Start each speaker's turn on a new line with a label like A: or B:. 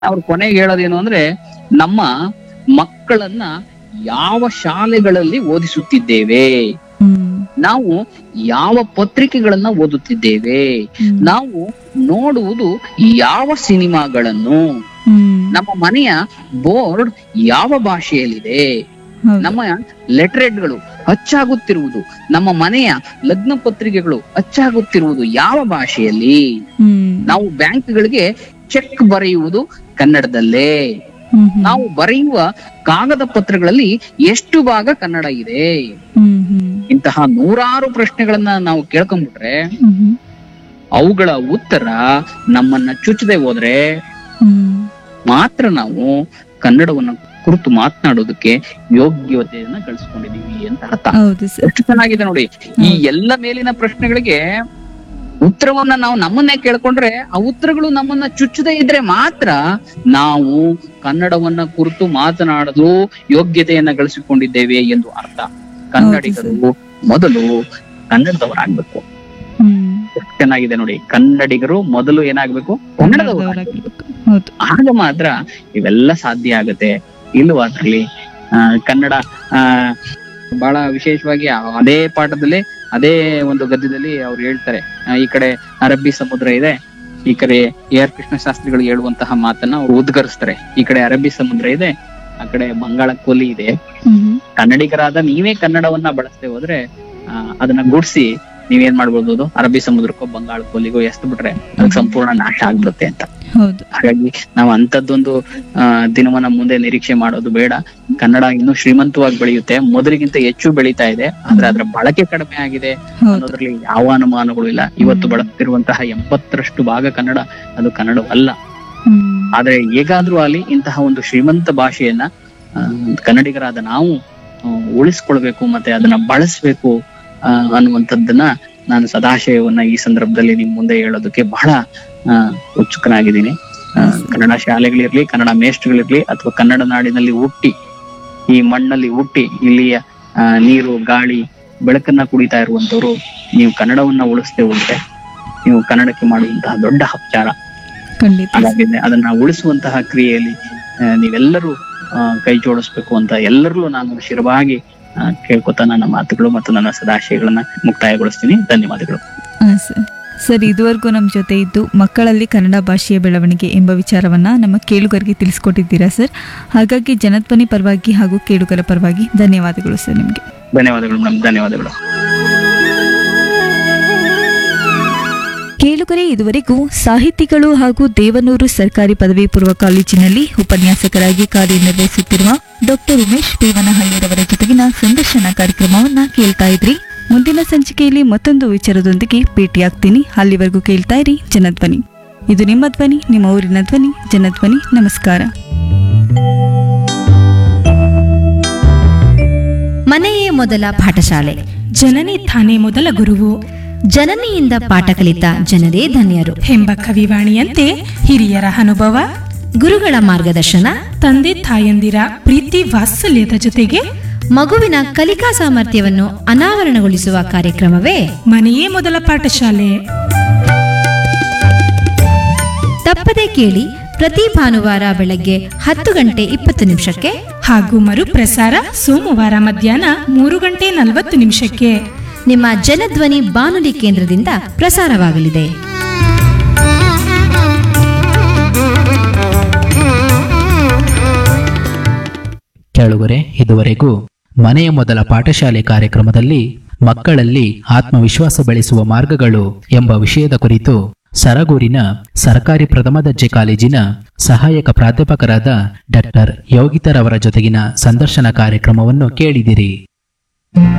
A: ಅವ್ರು ಕೊನೆಗೆ ಹೇಳೋದೇನು ಅಂದ್ರೆ ನಮ್ಮ ಮಕ್ಕಳನ್ನ ಯಾವ ಶಾಲೆಗಳಲ್ಲಿ ಓದಿಸುತ್ತಿದ್ದೇವೆ
B: ಹ್ಮ್
A: ನಾವು ಯಾವ ಪತ್ರಿಕೆಗಳನ್ನ ಓದುತ್ತಿದ್ದೇವೆ
B: ಹ್ಮ್.
A: ನಾವು ನೋಡುವುದು ಯಾವ ಸಿನಿಮಾಗಳನ್ನು
B: ಹ್ಮ್.
A: ನಮ್ಮ ಮನೆಯ ಬೋರ್ಡ್ ಯಾವ ಭಾಷೆಯಲ್ಲಿದೆ
B: ಹೌದು.
A: ನಮ್ಮ ಲೆಟರೇಟ್ಗಳು ಅಚ್ಚಾಗುತ್ತಿರುವುದು ನಮ್ಮ ಮನೆಯ ಲಗ್ನ ಪತ್ರಿಕೆಗಳು ಅಚ್ಚಾಗುತ್ತಿರುವುದು ಯಾವ ಭಾಷೆಯಲ್ಲಿ
B: ಹ್ಮ್.
A: ನಾವು ಬ್ಯಾಂಕ್ಗಳಿಗೆ ಚೆಕ್ ಬರೆಯುವುದು ಕನ್ನಡದಲ್ಲೇ
B: ಹ್ಮ್, ಹ್ಮ್.
A: ನಾವು ಬರೆಯುವ ಕಾಗದ ಪತ್ರಗಳಲ್ಲಿ ಎಷ್ಟು ಭಾಗ ಕನ್ನಡ ಇದೆ
B: ಹ್ಮ್, ಹ್ಮ್.
A: ಇಂತಹ ನೂರಾರು ಪ್ರಶ್ನೆಗಳನ್ನ ನಾವು ಕೇಳ್ಕೊಂಡ್ಬಿಟ್ರೆ
B: ಹ್ಮ್, ಹ್ಮ್.
A: ಅವುಗಳ ಉತ್ತರ ನಮ್ಮನ್ನ ಚುಚ್ಚದೆ ಹೋದ್ರೆ
B: ಹ್ಮ್.
A: ಮಾತ್ರ ನಾವು ಕನ್ನಡವನ್ನ ಕುರಿತು ಮಾತನಾಡೋದಕ್ಕೆ ಯೋಗ್ಯತೆಯನ್ನ ಗಳಿಸ್ಕೊಂಡಿದೀವಿ ಅಂತ ಅರ್ಥ
B: ಹೌದು ಸರ್
A: ಎಷ್ಟು ಚೆನ್ನಾಗಿದೆ ನೋಡಿ ಈ ಎಲ್ಲ ಮೇಲಿನ ಪ್ರಶ್ನೆಗಳಿಗೆ ಉತ್ತರವನ್ನ ನಾವು ನಮ್ಮನ್ನೇ ಕೇಳ್ಕೊಂಡ್ರೆ ಆ ಉತ್ತರಗಳು ನಮ್ಮನ್ನ ಚುಚ್ಚದೇ ಇದ್ರೆ ಮಾತ್ರ ನಾವು ಕನ್ನಡವನ್ನ ಕುರಿತು ಮಾತನಾಡಲು ಯೋಗ್ಯತೆಯನ್ನ ಗಳಿಸಿಕೊಂಡಿದ್ದೇವೆ ಎಂದು ಅರ್ಥ ಕನ್ನಡಿಗರು ಮೊದಲು ಕನ್ನಡದವರಾಗ್ಬೇಕು
B: ಹ್ಮ್.
A: ಎಷ್ಟು ಚೆನ್ನಾಗಿದೆ ನೋಡಿ ಕನ್ನಡಿಗರು ಮೊದಲು ಏನಾಗ್ಬೇಕು ಕನ್ನಡದವರಾಗ್ಬೇಕು
B: ಕನ್ನಡದವರಾಗಿರ್ಬೇಕು. ಹೌದು
A: ಆಗ ಮಾತ್ರ ಇವೆಲ್ಲ ಸಾಧ್ಯ ಆಗತ್ತೆ ಇಲ್ಲವಾದ್ರಲ್ಲಿ ಆ, ಕನ್ನಡ ಆ ಬಹಳ ವಿಶೇಷವಾಗಿ ಆ- ಅದೇ ಪಾಠದಲ್ಲಿ ಅದೇ ಒಂದು ಗದ್ಯದಲ್ಲಿ ಅವ್ರು ಹೇಳ್ತಾರೆ ಆ, ಈ ಕಡೆ ಅರಬ್ಬಿ ಸಮುದ್ರ ಇದೆ ಈ ಕಡೆ ಎ ಆರ್ ಕೃಷ್ಣ ಶಾಸ್ತ್ರಿಗಳು ಹೇಳುವಂತಹ ಮಾತನ್ನ ಅವ್ರು ಉದ್ಗರಿಸ್ತಾರೆ ಈ ಕಡೆ ಅರಬ್ಬಿ ಸಮುದ್ರ ಇದೆ ಆ ಕಡೆ ಬಂಗಾಳ ಕೊಲ್ಲಿ ಇದೆ
B: ಹ್ಮ್, ಹ್ಮ್.
A: ಕನ್ನಡಿಗರಾದ ನೀವೇ ಕನ್ನಡವನ್ನ ಬಳಸದೆ ಹೋದ್ರೆ ಆ, ಅದನ್ನ ಗುಡ್ಸಿ ನೀವೇನ್ ಮಾಡ್ಬೋದು ಅರಬ್ಬಿ ಸಮುದ್ರಕ್ಕೋ ಬಂಗಾಳ ಕೊಲ್ಲಿಗೋ ಎಸ್ದು ಬಿಟ್ರೆ ಅದಕ್ಕೆ ಸಂಪೂರ್ಣ ನಾಶ ಆಗ್ಬಿಡುತ್ತೆ ಅಂತ
B: ಹೌದು
A: ಹಾಗಾಗಿ ನಾವು ಅಂತದ್ದೊಂದು ಆ, ದಿನವನ್ನ ಮುಂದೆ ನಿರೀಕ್ಷೆ ಮಾಡೋದು ಬೇಡ ಕನ್ನಡ ಇನ್ನೂ ಶ್ರೀಮಂತವಾಗಿ ಬೆಳೆಯುತ್ತೆ ಮೊದಲಿಗಿಂತ ಹೆಚ್ಚು ಬೆಳೀತಾ ಇದೆ ಆದ್ರೆ ಅದರ ಬಳಕೆ ಕಡಿಮೆ ಆಗಿದೆ
B: ಹೌದು
A: ಅನ್ನೋದ್ರಲ್ಲಿ ಯಾವ ಅನುಮಾನಗಳು ಇಲ್ಲ ಇವತ್ತು ಬಳಸ್ತಿರುವಂತಹ ಎಂಬತ್ತರಷ್ಟು ಭಾಗ ಕನ್ನಡ ಅದು ಕನ್ನಡವಲ್ಲ
B: ಹ್ಮ್.
A: ಆದ್ರೆ ಹೇಗಾದ್ರೂ ಅಲ್ಲಿ ಇಂತಹ ಒಂದು ಶ್ರೀಮಂತ ಭಾಷೆಯನ್ನ ಆ, ಕನ್ನಡಿಗರಾದ ನಾವು ಆ, ಉಳಿಸ್ಕೊಳ್ಬೇಕು ಮತ್ತೆ ಅದನ್ನ ಬಳಸ್ಬೇಕು ಆ, ಅನ್ನುವಂಥದ್ದನ್ನ ನಾನು ಸದಾಶಯವನ್ನ ಈ ಸಂದರ್ಭದಲ್ಲಿ ನಿಮ್ ಮುಂದೆ ಹೇಳೋದಕ್ಕೆ ಬಹಳ ಆ, ಉತ್ಸುಕನಾಗಿದ್ದೀನಿ ಆ, ಕನ್ನಡ ಶಾಲೆಗಳಿರ್ಲಿ ಕನ್ನಡ ಮೇಷ್ಟ್ರುಗಳಿರ್ಲಿ ಅಥವಾ ಕನ್ನಡ ನಾಡಿನಲ್ಲಿ ಹುಟ್ಟಿ ಈ ಮಣ್ಣಲ್ಲಿ ಹುಟ್ಟಿ ಇಲ್ಲಿಯ ಆ, ನೀರು ಗಾಳಿ ಬೆಳಕನ್ನ ಕುಡಿತಾ ಇರುವಂತವ್ರು ನೀವು ಕನ್ನಡವನ್ನ ಉಳಿಸದೆ ಹೋದ್ರೆ ನೀವು ಕನ್ನಡಕ್ಕೆ ಮಾಡುವಂತಹ ದೊಡ್ಡ ಅಪಚಾರ
B: ಖಂಡಿತ
A: ಹಾಗಾಗಿ ಅದನ್ನ ಉಳಿಸುವಂತಹ ಕ್ರಿಯೆಯಲ್ಲಿ ಆ, ನೀವೆಲ್ಲರೂ ಆ, ಕೈ ಜೋಡಿಸ್ಬೇಕು ಅಂತ ಎಲ್ಲರಲ್ಲೂ ನಾನು ಶಿರವಾಗಿ ಆ, ಕೇಳ್ಕೊತಾ ನನ್ನ ಮಾತುಗಳು ಮತ್ತು ನನ್ನ ಸದಾಶಯಗಳನ್ನ ಮುಕ್ತಾಯಗೊಳಿಸ್ತೀನಿ ಧನ್ಯವಾದಗಳು
B: ಹಾ, ಸರ್ ಸರ್ ಇದುವರೆಗೂ ನಮ್ಮ ಜೊತೆ ಇದ್ದು ಮಕ್ಕಳಲ್ಲಿ ಕನ್ನಡ ಭಾಷೆಯ ಬೆಳವಣಿಗೆ ಎಂಬ ವಿಚಾರವನ್ನ ನಮ್ಮ ಕೇಳುಗರಿಗೆ ತಿಳಿಸ್ಕೊಟ್ಟಿದ್ದೀರಾ ಸರ್ ಹಾಗಾಗಿ ಜನಧ್ವನಿ ಪರವಾಗಿ ಹಾಗೂ ಕೇಳುಗರ ಪರವಾಗಿ ಧನ್ಯವಾದಗಳು ಸರ್ ನಿಮಗೆ
A: ಧನ್ಯವಾದಗಳು ಮೇಡಮ್ ಧನ್ಯವಾದಗಳು
B: ಕೇಳುಗರೆ ಇದುವರೆಗೂ ಸಾಹಿತಿಗಳು ಹಾಗೂ ದೇವನೂರು ಸರ್ಕಾರಿ ಪದವಿ ಪೂರ್ವ ಕಾಲೇಜಿನಲ್ಲಿ ಉಪನ್ಯಾಸಕರಾಗಿ ಕಾರ್ಯನಿರ್ವಹಿಸುತ್ತಿರುವ ಡಾಕ್ಟರ್ ಉಮೇಶ್ ದೇವನಹಳ್ಳಿರವರ ಜೊತೆಗಿನ ಸಂದರ್ಶನ ಕಾರ್ಯಕ್ರಮವನ್ನ ಕೇಳ್ತಾ ಇದ್ರಿ ಮುಂದಿನ ಸಂಚಿಕೆಯಲ್ಲಿ ಮತ್ತೊಂದು ವಿಚಾರದೊಂದಿಗೆ ಭೇಟಿಯಾಗ್ತೀನಿ ಅಲ್ಲಿವರೆಗೂ ಕೇಳ್ತಾ ಇರಿ ಜನಧ್ವನಿ ಇದು ನಿಮ್ಮ ಧ್ವನಿ ನಿಮ್ಮ ಊರಿನ ಧ್ವನಿ ಜನಧ್ವನಿ ನಮಸ್ಕಾರ
C: ಮನೆಯೇ ಮೊದಲ ಪಾಠಶಾಲೆ
D: ಜನನಿ ತಾನೇ ಮೊದಲ ಗುರುವು
C: ಜನನಿಯಿಂದ ಪಾಠ ಕಲಿತ ಜನರೇ ಧನ್ಯರು
D: ಎಂಬ ಕವಿವಾಣಿಯಂತೆ ಹಿರಿಯರ ಅನುಭವ
C: ಗುರುಗಳ ಮಾರ್ಗದರ್ಶನ
D: ತಂದೆ ತಾಯಂದಿರ ಪ್ರೀತಿ ವಾತ್ಸಲ್ಯದ ಜೊತೆಗೆ
C: ಮಗುವಿನ ಕಲಿಕಾ ಸಾಮರ್ಥ್ಯವನ್ನು ಅನಾವರಣಗೊಳಿಸುವ ಕಾರ್ಯಕ್ರಮವೇ
D: ಮನೆಯೇ ಮೊದಲ ಪಾಠಶಾಲೆ
C: ತಪ್ಪದೆ ಕೇಳಿ ಪ್ರತಿ ಭಾನುವಾರ ಬೆಳಗ್ಗೆ ಹತ್ತು ಗಂಟೆ ಇಪ್ಪತ್ತು ನಿಮಿಷಕ್ಕೆ
D: ಹಾಗೂ ಮರುಪ್ರಸಾರ ಸೋಮವಾರ ಮಧ್ಯಾಹ್ನ ಮೂರು ಗಂಟೆ ನಲವತ್ತು ನಿಮಿಷಕ್ಕೆ
C: ನಿಮ್ಮ ಜನಧ್ವನಿ ಬಾನುಲಿ ಕೇಂದ್ರದಿಂದ ಪ್ರಸಾರವಾಗಲಿದೆ
E: ಕೇಳುಗರೆ ಇದುವರೆಗೂ ಮನೆಯ ಮೊದಲ ಪಾಠಶಾಲೆ ಕಾರ್ಯಕ್ರಮದಲ್ಲಿ ಮಕ್ಕಳಲ್ಲಿ ಆತ್ಮವಿಶ್ವಾಸ ಬೆಳೆಸುವ ಮಾರ್ಗಗಳು ಎಂಬ ವಿಷಯದ ಕುರಿತು ಸರಗೂರಿನ ಸರ್ಕಾರಿ ಪ್ರಥಮ ದರ್ಜೆ ಕಾಲೇಜಿನ ಸಹಾಯಕ ಪ್ರಾಧ್ಯಾಪಕರಾದ ಡಾಕ್ಟರ್ ಯೋಗಿತರವರ ಜೊತೆಗಿನ ಸಂದರ್ಶನ ಕಾರ್ಯಕ್ರಮವನ್ನು ಕೇಳಿದಿರಿ